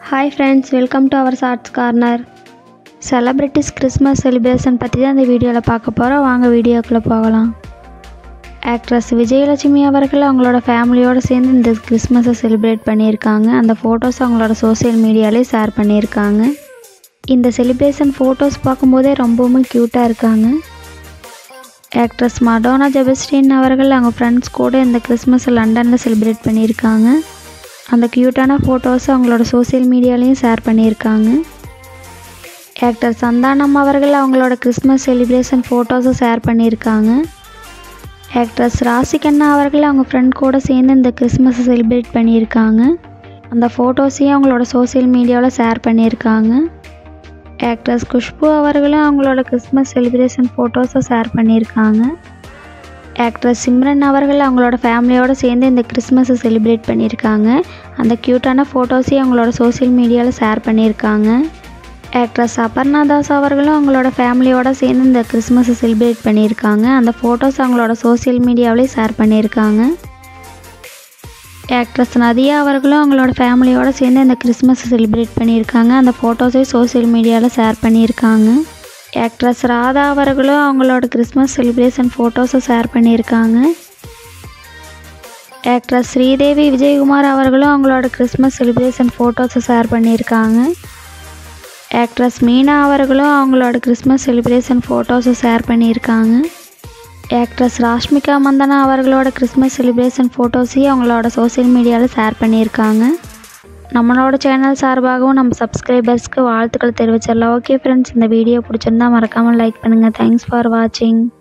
hi friends welcome to our shorts corner celebrities Christmas celebration பற்றி தான் இந்த வீடியோவில் பார்க்க போகிறோம் வாங்க வீடியோக்குள்ளே போகலாம் ஆக்ட்ரஸ் விஜயலட்சுமி அவர்கள் அவங்களோட ஃபேமிலியோடு சேர்ந்து இந்த கிறிஸ்மஸை செலிப்ரேட் பண்ணியிருக்காங்க அந்த ஃபோட்டோஸ் அவங்களோட சோஷியல் மீடியாலே ஷேர் பண்ணியிருக்காங்க இந்த செலிப்ரேஷன் ஃபோட்டோஸ் பார்க்கும்போதே ரொம்பவுமே க்யூட்டாக இருக்காங்க ஆக்ட்ரஸ் மடோனா ஜெபஸ்டின் அவர்கள் அவங்க ஃப்ரெண்ட்ஸ் கூட இந்த கிறிஸ்மஸை லண்டனில் செலிப்ரேட் பண்ணியிருக்காங்க அந்த க்யூட்டான ஃபோட்டோஸை அவங்களோட சோஷியல் மீடியாலேயும் ஷேர் பண்ணியிருக்காங்க ஆக்டர் சந்தானம் அவர்கள் அவங்களோட கிறிஸ்மஸ் செலிப்ரேஷன் ஃபோட்டோஸை ஷேர் பண்ணியிருக்காங்க ஆக்ட்ரஸ் ராசிகண்ணா அவர்கள் அவங்க ஃப்ரெண்ட் கூட சேர்ந்து இந்த கிறிஸ்மஸை செலிப்ரேட் பண்ணியிருக்காங்க அந்த ஃபோட்டோஸையும் அவங்களோட சோஷியல் மீடியாவில் ஷேர் பண்ணியிருக்காங்க ஆக்ட்ரஸ் குஷ்பு அவர்களும் அவங்களோட கிறிஸ்மஸ் செலிப்ரேஷன் ஃபோட்டோஸை ஷேர் பண்ணியிருக்காங்க ஆக்ட்ரஸ் சிம்ரன் அவர்கள் அவங்களோட ஃபேமிலியோடு சேர்ந்து இந்த கிறிஸ்மஸை செலிப்ரேட் பண்ணியிருக்காங்க அந்த க்யூட்டான ஃபோட்டோஸையும் அவங்களோட சோஷியல் மீடியாவில் ஷேர் பண்ணியிருக்காங்க ஆக்ட்ரஸ் அபர்ணா தாஸ் அவர்களும் அவங்களோட ஃபேமிலியோடு சேர்ந்து இந்த கிறிஸ்மஸை செலிப்ரேட் பண்ணியிருக்காங்க அந்த ஃபோட்டோஸ் அவங்களோட சோஷியல் மீடியாவிலே ஷேர் பண்ணியிருக்காங்க ஆக்ட்ரஸ் நதியா அவர்களும் அவங்களோட ஃபேமிலியோடு சேர்ந்து இந்த கிறிஸ்மஸை செலிப்ரேட் பண்ணியிருக்காங்க அந்த ஃபோட்டோஸையும் சோஷியல் மீடியாவில் ஷேர் பண்ணியிருக்காங்க ஆக்ட்ரஸ் ராதா அவர்களும் அவங்களோட கிறிஸ்மஸ் செலிப்ரேஷன் ஃபோட்டோஸை ஷேர் பண்ணியிருக்காங்க ஆக்ட்ரஸ் ஸ்ரீதேவி விஜயகுமார் அவர்களும் அவங்களோட கிறிஸ்மஸ் செலிப்ரேஷன் ஃபோட்டோஸை ஷேர் பண்ணியிருக்காங்க ஆக்ட்ரஸ் மீனா அவர்களும் அவங்களோட கிறிஸ்மஸ் செலிப்ரேஷன் ஃபோட்டோஸை ஷேர் பண்ணியிருக்காங்க ஆக்ட்ரஸ் ராஷ்மிகா மந்தனா அவர்களோட கிறிஸ்மஸ் செலிப்ரேஷன் ஃபோட்டோஸையும் அவங்களோட சோஷியல் மீடியாவில் ஷேர் பண்ணியிருக்காங்க நம்மளோட சேனல் சார்பாகவும் நம்ம சப்ஸ்கிரைபர்ஸ்க்கு வாழ்த்துக்கள் தெரிவிச்சிடலாம் ஓகே ஃப்ரெண்ட்ஸ் இந்த வீடியோ பிடிச்சிருந்தா மறக்காமல் லைக் பண்ணுங்கள் தேங்க்ஸ் ஃபார் வாட்சிங்